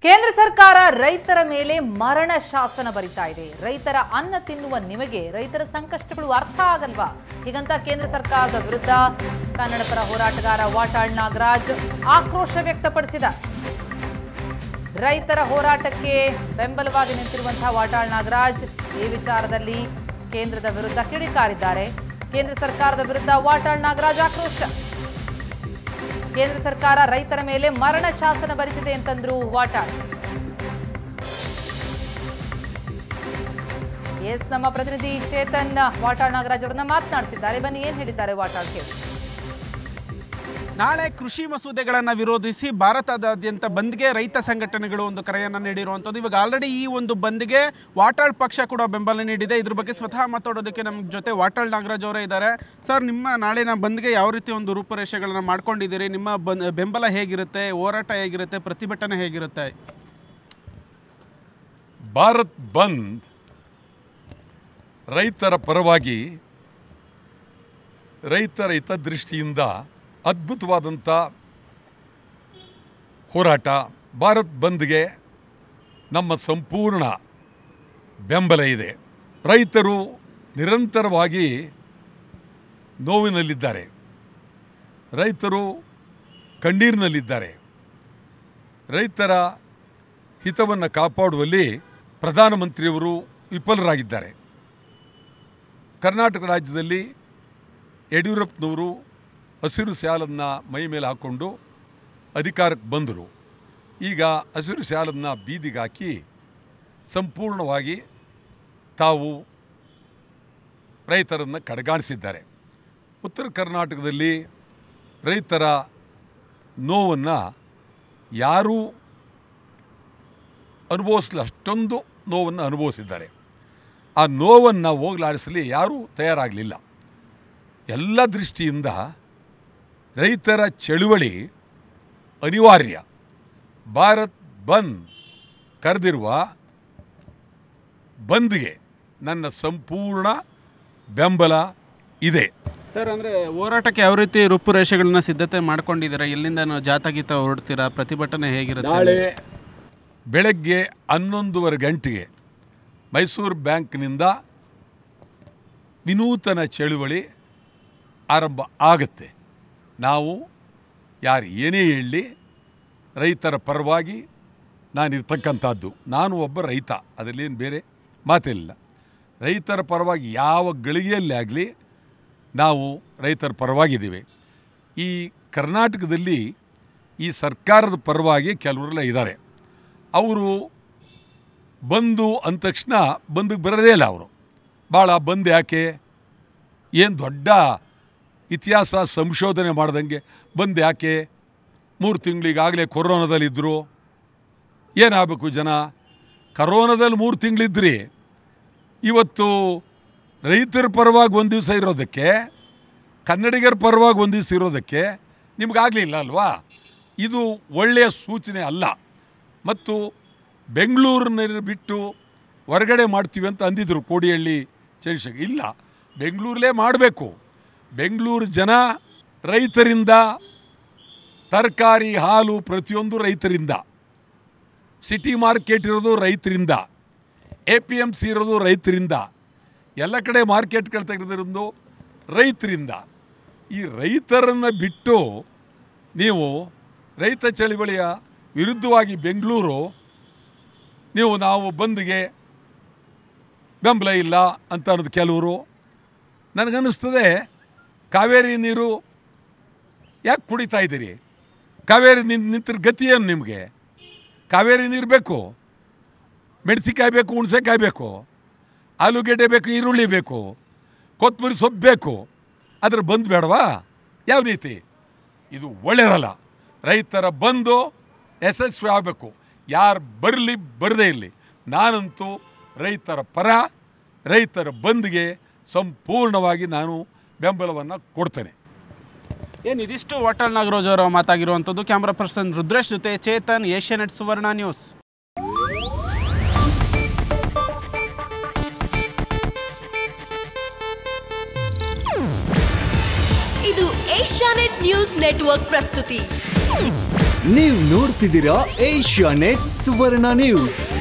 ಕೇಂದ್ರ ಸರ್ಕಾರ ರೈತರ ಮೇಲೆ ಮರಣ ಶಾಸನ ಬರಿತಾ ಇದೆ ರೈತರ ಅನ್ನ ತಿನ್ನುವ ನಿಮಗೆ ರೈತರ ಸಂಕಷ್ಟಗಳು ಅರ್ಥ ಆಗಲ್ವಾ ಹೀಗಂತ ಕೇಂದ್ರ ಸರ್ಕಾರದ ವಿರುದ್ಧ ಕನ್ನಡ ಪರ ಹೋರಾಟಗಾರ ವಾಟಾಳ್ ನಾಗರಾಜ್ ಆಕ್ರೋಶ ವ್ಯಕ್ತಪಡಿಸಿದ ರೈತರ ಹೋರಾಟಕ್ಕೆ ಬೆಂಬಲವಾಗಿ ನಿಂತಿರುವಂತಹ ವಾಟಾಳ್ ನಾಗರಾಜ್ ಈ ವಿಚಾರದಲ್ಲಿ ಕೇಂದ್ರದ ವಿರುದ್ಧ ಕಿಡಿಕಾರಿದ್ದಾರೆ ಕೇಂದ್ರ ಸರ್ಕಾರದ ವಿರುದ್ಧ ವಾಟಾಳ್ ನಾಗರಾಜ್ ಆಕ್ರೋಶ ಕೇಂದ್ರ ಸರ್ಕಾರ ರೈತರ ಮೇಲೆ ಮರಣ ಶಾಸನ ಬರಿತಿದೆ ಅಂತಂದ್ರು ವಾಟಾಳ್ ಎಸ್ ನಮ್ಮ ಪ್ರತಿನಿಧಿ ಚೇತನ್ ವಾಟಾಳ್ ನಾಗರಾಜ್ ಅವರನ್ನ ಮಾತನಾಡಿಸಿದ್ದಾರೆ ಬನ್ನಿ ಏನ್ ಹೇಳಿದ್ದಾರೆ ವಾಟಾಳ್ ಕೇಳಿ ನಾಳೆ ಕೃಷಿ ಮಸೂದೆಗಳನ್ನು ವಿರೋಧಿಸಿ ಭಾರತದಾದ್ಯಂತ ಬಂದ್ಗೆ ರೈತ ಸಂಘಟನೆಗಳು ಒಂದು ಕರೆಯನ್ನು ನೀಡಿರುವಂಥದ್ದು ಇವಾಗ ಆಲ್ರೆಡಿ ಈ ಒಂದು ಬಂದ್ಗೆ ವಾಟಾಳ್ ಪಕ್ಷ ಕೂಡ ಬೆಂಬಲ ನೀಡಿದೆ ಇದ್ರ ಬಗ್ಗೆ ಸ್ವತಃ ಮಾತಾಡೋದಕ್ಕೆ ನಮ್ಮ ಜೊತೆ ವಾಟಾಳ್ ನಾಗರಾಜ್ ಅವರೇ ಇದ್ದಾರೆ ಸರ್ ನಿಮ್ಮ ನಾಳಿನ ಬಂದ್ಗೆ ಯಾವ ರೀತಿ ಒಂದು ರೂಪುರೇಷೆಗಳನ್ನು ಮಾಡ್ಕೊಂಡಿದ್ದೀರಿ ನಿಮ್ಮ ಬನ್ ಬೆಂಬಲ ಹೇಗಿರುತ್ತೆ ಹೋರಾಟ ಹೇಗಿರುತ್ತೆ ಪ್ರತಿಭಟನೆ ಹೇಗಿರುತ್ತೆ ಭಾರತ್ ಬಂದ್ ರೈತರ ಪರವಾಗಿ ರೈತರ ಹಿತದೃಷ್ಟಿಯಿಂದ ಅದ್ಭುತವಾದಂಥ ಹೋರಾಟ ಭಾರತ್ ಬಂದ್ಗೆ ನಮ್ಮ ಸಂಪೂರ್ಣ ಬೆಂಬಲ ಇದೆ ರೈತರು ನಿರಂತರವಾಗಿ ನೋವಿನಲ್ಲಿದ್ದಾರೆ ರೈತರು ಕಣ್ಣೀರಿನಲ್ಲಿದ್ದಾರೆ ರೈತರ ಹಿತವನ್ನು ಕಾಪಾಡುವಲ್ಲಿ ಪ್ರಧಾನಮಂತ್ರಿಯವರು ವಿಫಲರಾಗಿದ್ದಾರೆ ಕರ್ನಾಟಕ ರಾಜ್ಯದಲ್ಲಿ ಯಡಿಯೂರಪ್ಪನವರು ಹಸಿರು ಸ್ಯಾಲನ್ನು ಮೈ ಮೇಲೆ ಹಾಕ್ಕೊಂಡು ಅಧಿಕಾರಕ್ಕೆ ಬಂದರು ಈಗ ಹಸಿರು ಸ್ಯಾಲನ್ನು ಬೀದಿಗೆ ಹಾಕಿ ಸಂಪೂರ್ಣವಾಗಿ ತಾವು ರೈತರನ್ನು ಕಡೆಗಾಣಿಸಿದ್ದಾರೆ ಉತ್ತರ ಕರ್ನಾಟಕದಲ್ಲಿ ರೈತರ ನೋವನ್ನು ಯಾರೂ ಅನುಭವಿಸಲಿ ಅಷ್ಟೊಂದು ನೋವನ್ನು ಅನುಭವಿಸಿದ್ದಾರೆ ಆ ನೋವನ್ನು ಹೋಗಲಾಡಿಸಲಿ ಯಾರೂ ತಯಾರಾಗಲಿಲ್ಲ ಎಲ್ಲ ದೃಷ್ಟಿಯಿಂದ ರೈತರ ಚಳುವಳಿ ಅನಿವಾರ್ಯ ಭಾರತ್ ಬಂದ್ ಕರೆದಿರುವ ಬಂದ್ಗೆ ನನ್ನ ಸಂಪೂರ್ಣ ಬೆಂಬಲ ಇದೆ ಸರ್ ಅಂದರೆ ಹೋರಾಟಕ್ಕೆ ಯಾವ ರೀತಿ ರೂಪುರೇಷೆಗಳನ್ನ ಸಿದ್ಧತೆ ಮಾಡ್ಕೊಂಡಿದ್ದೀರಾ ಎಲ್ಲಿಂದ ನಾವು ಜಾಥಗೀತ ಹೊರಡ್ತೀರಾ ಪ್ರತಿಭಟನೆ ಹೇಗಿರುತ್ತೆ ನಾಳೆ ಬೆಳಗ್ಗೆ ಹನ್ನೊಂದುವರೆ ಗಂಟೆಗೆ ಮೈಸೂರು ಬ್ಯಾಂಕ್ನಿಂದ ವಿನೂತನ ಚಳುವಳಿ ಆರಂಭ ಆಗುತ್ತೆ ನಾವು ಯಾರು ಏನೇ ಹೇಳಲಿ ರೈತರ ಪರವಾಗಿ ನಾನಿರ್ತಕ್ಕಂಥದ್ದು ನಾನು ಒಬ್ಬ ರೈತ ಅದರಲ್ಲೇನು ಬೇರೆ ಮಾತಿಲ್ಲ ರೈತರ ಪರವಾಗಿ ಯಾವ ಗಳಿಗೆಯಲ್ಲಿ ಆಗಲಿ ನಾವು ರೈತರ ಪರವಾಗಿದ್ದೀವಿ ಈ ಕರ್ನಾಟಕದಲ್ಲಿ ಈ ಸರ್ಕಾರದ ಪರವಾಗಿ ಕೆಲವರೆಲ್ಲ ಇದ್ದಾರೆ ಅವರು ಬಂದು ಅಂದ ತಕ್ಷಣ ಬಂದಿಗೆ ಬರೋದೇ ಇಲ್ಲ ಅವರು ಭಾಳ ಬಂದು ಯಾಕೆ ಏನು ದೊಡ್ಡ ಇತಿಹಾಸ ಸಂಶೋಧನೆ ಮಾಡ್ದಂಗೆ ಬಂದು ಯಾಕೆ ಮೂರು ತಿಂಗಳಿಗಾಗಲೇ ಕೊರೋನಾದಲ್ಲಿದ್ದರು ಏನಾಗಬೇಕು ಜನ ಕರೋನಾದಲ್ಲಿ ಮೂರು ತಿಂಗಳಿದ್ರಿ ಇವತ್ತು ರೈತರ ಪರವಾಗಿ ಒಂದು ದಿವಸ ಇರೋದಕ್ಕೆ ಕನ್ನಡಿಗರ ಪರವಾಗಿ ಒಂದು ದಿವಸ ಇರೋದಕ್ಕೆ ನಿಮಗಾಗಲಿಲ್ಲ ಅಲ್ವಾ ಇದು ಒಳ್ಳೆಯ ಸೂಚನೆ ಅಲ್ಲ ಮತ್ತು ಬೆಂಗಳೂರನ್ನ ಬಿಟ್ಟು ಹೊರಗಡೆ ಮಾಡ್ತೀವಿ ಅಂತ ಅಂದಿದ್ರು ಕೋಡಿಹಳ್ಳಿ ಚಂದ್ರಶೇಖರ್ ಇಲ್ಲ ಬೆಂಗಳೂರಲ್ಲೇ ಮಾಡಬೇಕು ಬೆಂಗಳೂರು ಜನ ರೈತರಿಂದ ತರಕಾರಿ ಹಾಲು ಪ್ರತಿಯೊಂದು ರೈತರಿಂದ ಸಿಟಿ ಮಾರ್ಕೆಟ್ ಇರೋದು ರೈತರಿಂದ ಎ ಪಿ ಎಮ್ ಸಿ ಇರೋದು ರೈತರಿಂದ ಎಲ್ಲ ಕಡೆ ಮಾರ್ಕೆಟ್ಗಳು ತೆಗೆದಿರೋದು ರೈತರಿಂದ ಈ ರೈತರನ್ನು ಬಿಟ್ಟು ನೀವು ರೈತ ಚಳವಳಿಯ ವಿರುದ್ಧವಾಗಿ ಬೆಂಗಳೂರು ನೀವು ನಾವು ಬಂದ್ಗೆ ಬೆಂಬಲ ಇಲ್ಲ ಅಂತ ಅನ್ನೋದು ಕೆಲವರು ನನಗನ್ನಿಸ್ತದೆ ಕಾವೇರಿ ನೀರು ಯಾಕೆ ಕುಡಿತಾ ಇದ್ದೀರಿ ಕಾವೇರಿ ನಿಂತ ನಿಂತರ ಗತಿ ಏನು ನಿಮಗೆ ಕಾವೇರಿ ನೀರು ಬೇಕು ಮೆಣಸಿನ್ಕಾಯಿ ಬೇಕು ಹುಣಸೆಕಾಯಿ ಬೇಕು ಆಲೂಗೆಡ್ಡೆ ಬೇಕು ಈರುಳ್ಳಿ ಬೇಕು ಕೊತ್ತಂಬರಿ ಸೊಪ್ಪು ಬೇಕು ಅದ್ರ ಬಂದು ಬೇಡವಾ ಯಾವ ರೀತಿ ಇದು ಒಳ್ಳೆಯದಲ್ಲ ರೈತರ ಬಂದು ಯಶಸ್ವಿ ಆಗಬೇಕು ಯಾರು ಬರಲಿ ಬರದೇ ಇರಲಿ ನಾನಂತೂ ರೈತರ ಪರ ರೈತರ ಬಂದ್ಗೆ ಸಂಪೂರ್ಣವಾಗಿ ನಾನು ಬೆಂಬಲವನ್ನು ಕೊಡ್ತೇನೆ ಏನು ಇದಿಷ್ಟು ವಾಟಾಳ್ ನಾಗರಾಜ್ ಅವರ ಮಾತಾಗಿರುವಂಥದ್ದು ಕ್ಯಾಮ್ರಾ ಪರ್ಸನ್ ರುದ್ರೇಶ್ ಜೊತೆ ಚೇತನ್ ಏಷ್ಯಾನೆಟ್ ಸುವರ್ಣ ನ್ಯೂಸ್ ಇದು ಏಷ್ಯಾನೆಟ್ ನ್ಯೂಸ್ ನೆಟ್ವರ್ಕ್ ಪ್ರಸ್ತುತಿ ನೀವು ನೋಡ್ತಿದ್ದೀರಾ ಏಷ್ಯಾ ನೆಟ್ ಸುವರ್ಣ ನ್ಯೂಸ್